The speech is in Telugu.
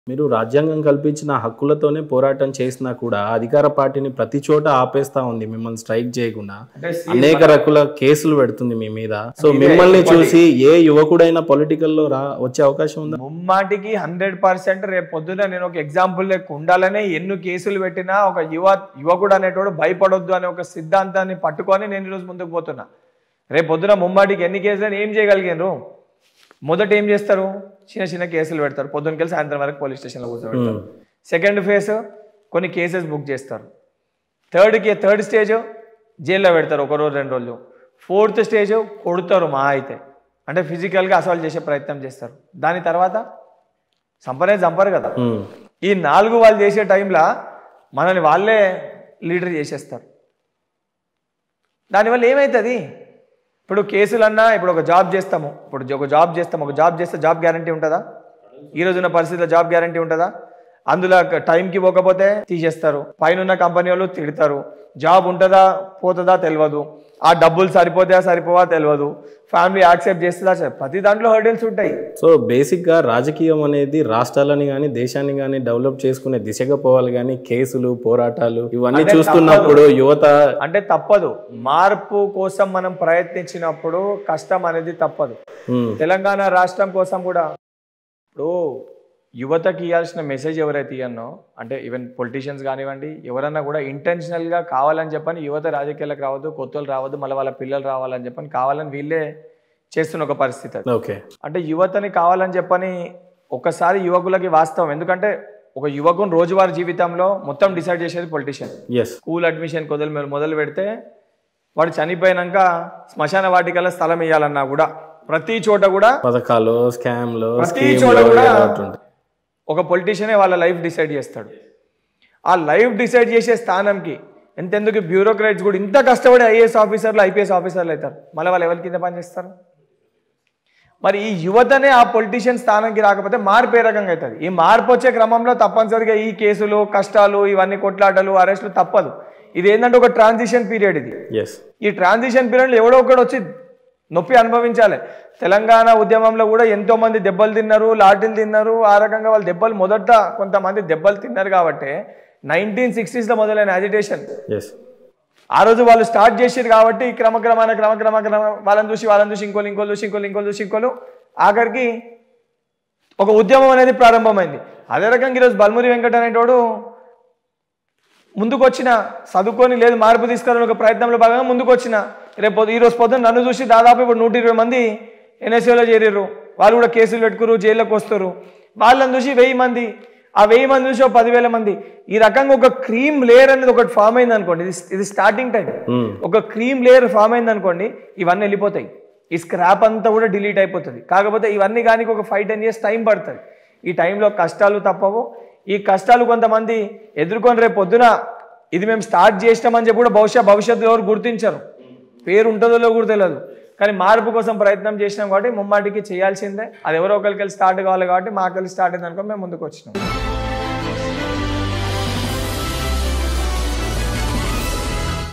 మీరు రాజ్యాంగం కల్పించిన హక్కులతోనే పోరాటం చేసినా కూడా అధికార పార్టీని ప్రతి చోట ఆపేస్తా ఉంది మిమ్మల్ని స్ట్రైక్ చేయకుండా అంటే అనేక రకాల కేసులు పెడుతుంది మీ మీద సో మిమ్మల్ని చూసి ఏ యువకుడైనా పొలిటికల్ లో రా వచ్చే అవకాశం ఉందా ముమ్మాటికి హండ్రెడ్ పర్సెంట్ రేపు పొద్దున నేను ఒక ఎగ్జాంపుల్ లెక్క ఉండాలనే ఎన్ని కేసులు పెట్టినా ఒక యువ యువకుడు అనేటోడు భయపడొద్దు అనే ఒక సిద్ధాంతాన్ని పట్టుకొని నేను ఈరోజు ముందుకు పోతున్నా రేపు పొద్దున ముమ్మాటికి ఎన్ని కేసులు ఏం చేయగలిగారు మొదట ఏం చేస్తారు చిన్న చిన్న కేసులు పెడతారు పొద్దునకెళ్ళి సాయంత్రం వరకు పోలీస్ స్టేషన్లో కూర్చోబెడతారు సెకండ్ ఫేజ్ కొన్ని కేసెస్ బుక్ చేస్తారు థర్డ్ కే థర్డ్ స్టేజ్ జైల్లో పెడతారు ఒక రోజు రెండు రోజులు ఫోర్త్ స్టేజ్ కొడతారు మా అయితే అంటే ఫిజికల్గా అసాల్ట్ చేసే ప్రయత్నం చేస్తారు దాని తర్వాత సంపనే చంపరు కదా ఉమ్. ఈ నాలుగు వాళ్ళు చేసే టైంలో మనల్ని వాళ్ళే లీడర్ చేసేస్తారు దానివల్ల ఏమవుతుంది ఇప్పుడు కేసులన్నా ఇప్పుడు ఒక జాబ్ చేస్తాము ఇప్పుడు ఒక జాబ్ చేస్తాము ఒక జాబ్ చేస్తే జాబ్ గ్యారంటీ ఉంటుందా ఈ రోజున్న పరిస్థితిలో జాబ్ గ్యారంటీ ఉంటుందా అందులో టైంకి పోకపోతే తీసేస్తారు పైన ఉన్న కంపెనీ వాళ్ళు తిడతారు జాబ్ ఉంటుందా పోతుందా తెలియదు ఆ డబ్బులు సరిపోతాయా సరిపోవా తెలియదు ఫ్యామిలీ యాక్సెప్ట్ చేస్తుందా చెప్ప- ప్రతి దాంట్లో హర్డిల్స్ ఉంటాయి సో బేసిక్ గా రాజకీయం అనేది రాష్ట్రాలని కానీ దేశాన్ని కానీ డెవలప్ చేసుకునే దిశగా పోవాలి కానీ కేసులు పోరాటాలు ఇవన్నీ అంటే చూస్తున్నప్పుడు యువత అంటే తప్పదు మార్పు కోసం మనం ప్రయత్నించినప్పుడు కష్టం అనేది తప్పదు ఉమ్, తెలంగాణ రాష్ట్రం కోసం కూడా ఇప్పుడు యువతకి ఇవ్వాల్సిన మెసేజ్ ఎవరైతే ఇవ్వనో అంటే ఈవెన్ పొలిటీషియన్స్ కానివ్వండి ఎవరన్నా కూడా ఇంటెన్షనల్గా కావాలని చెప్పని యువత రాజకీయాలకు రావద్దు కొత్తలు రావద్దు మళ్ళీ వాళ్ళ పిల్లలు రావాలని చెప్పని కావాలని వీళ్ళే చేస్తున్న ఒక పరిస్థితి అది ఓకే అంటే యువతని కావాలని చెప్పని ఒకసారి యువకులకి వాస్తవం ఎందుకంటే ఒక యువకుని రోజువారీ జీవితంలో మొత్తం డిసైడ్ చేసేది పొలిటీషియన్ ఎస్ స్కూల్ అడ్మిషన్ మొదలు మొదలు పెడితే వాడు చనిపోయినాక శ్మశాన వాటికల్లా స్థలం ఇవ్వాలన్నా కూడా ప్రతి చోట కూడా పథకాలు స్కామ్లు ప్రతి చోట స్కీమ్లు కూడా ఏదో ఒకటి ఉంటాయి. ఒక పొలిటీషియనే వాళ్ళ లైఫ్ డిసైడ్ చేస్తాడు ఆ లైఫ్ డిసైడ్ చేసే స్థానంకి ఎంతెందుకు బ్యూరోక్రాట్స్ కూడా ఇంత కష్టపడి ఐఏఎస్ ఆఫీసర్లు ఐపీఎస్ ఆఫీసర్లు అవుతారు మళ్ళీ వాళ్ళు ఎవరి కింద పనిచేస్తారు మరి ఈ యువతనే ఆ పొలిటీషియన్ స్థానానికి రాకపోతే మార్పు ఏ రకంగా అవుతుంది ఈ మార్పు వచ్చే క్రమంలో తప్పనిసరిగా ఈ కేసులు కష్టాలు ఇవన్నీ కొట్లాటలు అరెస్టులు తప్పదు ఇది ఏంటంటే ఒక ట్రాన్సిషన్ పీరియడ్ ఇది ఎస్ ఈ ట్రాన్సిషన్ పీరియడ్లో ఎవడో ఒకడు వచ్చి నొప్పి అనుభవించాలి తెలంగాణ ఉద్యమంలో కూడా ఎంతో మంది దెబ్బలు తిన్నారు లాఠీలు తిన్నారు ఆ రకంగా వాళ్ళు దెబ్బలు మొదట కొంతమంది దెబ్బలు తిన్నారు కాబట్టి నైన్టీన్ సిక్స్టీస్లో మొదలైన అజిటేషన్ ఎస్ ఆ రోజు వాళ్ళు స్టార్ట్ చేసారు కాబట్టి క్రమక్రమాన క్రమక్రమ క్రమ వాళ్ళని చూసి వాళ్ళని చూసి ఇంకోళ్ళు ఇంకోళ్ళు చూసి ఇంకోళ్ళు ఇంకోళ్ళు చూసి ఇంకోళ్ళు ఆఖరికి ఒక ఉద్యమం అనేది ప్రారంభమైంది అదే రకంగా ఈరోజు బల్మురి వెంకట అనేటోడు ముందుకు వచ్చిన చదువుకొని లేదు మార్పు తీసుకురాని ఒక ప్రయత్నంలో భాగంగా ముందుకు వచ్చిన రేపు పొద్దు- ఈ రోజు పొద్దున్న నన్ను చూసి దాదాపు ఇప్పుడు నూట ఇరవై మంది ఎన్ఎస్ఏలో చేరారు వాళ్ళు కూడా కేసులు పెట్టుకురు జైల్లోకి వస్తారు వాళ్ళని చూసి వెయ్యి మంది ఆ వెయ్యి మంది చూసి ఒక పదివేల మంది ఈ రకంగా ఒక క్రీమ్ లేయర్ అనేది ఒకటి ఫామ్ అయింది అనుకోండి ఇది ఇది స్టార్టింగ్ టైం ఉమ్, ఒక క్రీమ్ లేయర్ ఫామ్ అయింది అనుకోండి ఇవన్నీ వెళ్ళిపోతాయి ఈ స్క్రాప్ అంతా కూడా డిలీట్ అయిపోతుంది కాకపోతే ఇవన్నీ కానీ ఒక ఫైవ్ టెన్ ఇయర్స్ టైం పడుతుంది ఈ టైంలో కష్టాలు తప్పవు ఈ కష్టాలు కొంతమంది ఎదుర్కొని రేపు పొద్దున ఇది మేము స్టార్ట్ చేసినామని చెప్పి కూడా బహుశా భవిష్యత్తులో ఎవరు గుర్తించరు పేరు ఉంటుందో లేదో కూడా తెలియదు కానీ మార్పు కోసం ప్రయత్నం చేసినాం కాబట్టి ముమ్మాటికి చేయాల్సిందే అది ఎవరో ఒకరికి స్టార్ట్ కావాలి కాబట్టి మాకెళ్ళి స్టార్ట్ అయింది అనుకో మేము ముందుకు వచ్చినాం